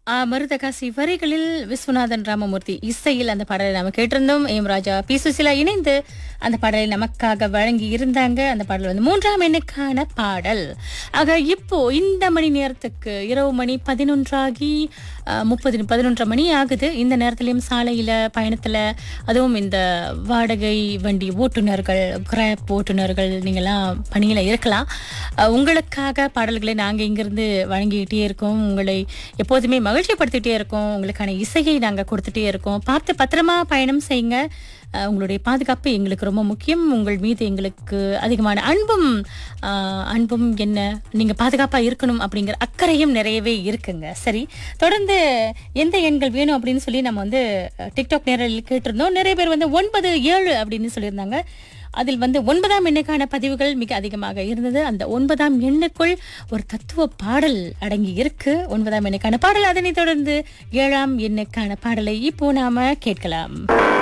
ஆ, மருதகாசி வரிகளில் விஸ்வநாதன் ராமமூர்த்தி இசையில் அந்த பாடலை நாம கேட்டிருந்தோம் ஏம் ராஜா பி சுசிலா இணைந்து அந்த பாடலை நமக்காக வழங்கி இருந்தாங்க அந்த பாடல் வந்து மூன்றாம் எண்ணுக்கான பாடல் ஆக இப்போ இந்த மணி நேரத்துக்கு இரவு மணி பதினொன்றாகி ஆ, முப்பது பதினொன்றரை மணி ஆகுது இந்த நேரத்திலையும் சாலையில பயணத்துல அதுவும் இந்த வாடகை வண்டி ஓட்டுநர்கள் கிராப் ஓட்டுநர்கள் நீங்களாம் பணியில இருக்கலாம் அஹ் உங்களுக்காக பாடல்களை நாங்க இங்கிருந்து வழங்கிக்கிட்டே இருக்கோம் உங்களை எப்போதுமே மகிழ்ச்சிப்படுத்திட்டே இருக்கோம் உங்களுக்கான இசையை நாங்க கொடுத்துட்டே இருக்கோம் பார்த்து பத்திரமா பயணம் செய்யுங்க அஹ் உங்களுடைய பாதுகாப்பு எங்களுக்கு ரொம்ப முக்கியம் உங்கள் மீது எங்களுக்கு அதிகமான அன்பும் அஹ், அன்பும் என்ன நீங்க பாதுகாப்பா இருக்கணும் அப்படிங்கிற அக்கறையும் நிறையவே இருக்குங்க சரி தொடர்ந்து எந்த எண்கள் வேணும் அப்படின்னு சொல்லி நம்ம வந்து அஹ், டிக்டாக் நேரலில் கேட்டிருந்தோம் நிறைய பேர் வந்து ஒன்பது ஏழு அப்படின்னு சொல்லியிருந்தாங்க அதில் வந்து ஒன்பதாம் எண்ணுக்கான பதிவுகள் மிக அதிகமாக இருந்தது அந்த ஒன்பதாம் எண்ணுக்குள் ஒரு தத்துவ பாடல் அடங்கி இருக்கு ஒன்பதாம் எண்ணுக்கான பாடல் அதனைத் தொடர்ந்து ஏழாம் எண்ணுக்கான பாடலை இப்போ நாம கேட்கலாம்